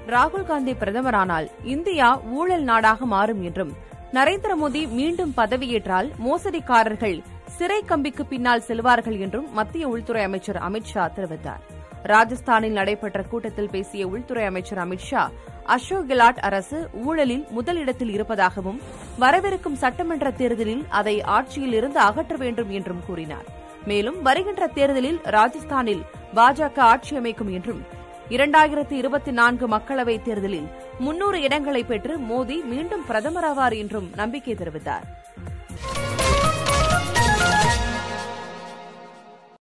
ராகுல் காந்தி பிரதமரானால் இந்தியா ஊழல் நாடாக மாறும் என்றும் நரேந்திர மோடி மீண்டும் பதவியேற்றால் மோசடிக்காரர்கள் சிறை கம்பிக்கு பின்னால் செல்வார்கள் என்றும் மத்திய உள்துறை அமைச்சர் அமித் ஷா தெரிவித்தார் ராஜஸ்தானில் நடைபெற்ற கூட்டத்தில் பேசிய உள்துறை அமைச்சர் அமித் ஷா அசோக் கெலாட் அரசு ஊழலில் முதலிடத்தில் இருப்பதாகவும் வரவிருக்கும் சட்டமன்ற தேர்தலில் அதை ஆட்சியில் இருந்து அகற்ற வேண்டும் என்றும் கூறினார் மேலும் வருகின்ற தேர்தலில் ராஜஸ்தானில் பாஜக ஆட்சி அமைக்கும் என்றும் இரண்டாயிரத்தி இருபத்தி நான்கு மக்களவைத் தேர்தலில் முன்னூறு இடங்களை பெற்று மோடி மீண்டும் பிரதமராவார் என்றும் நம்பிக்கை தெரிவித்தார்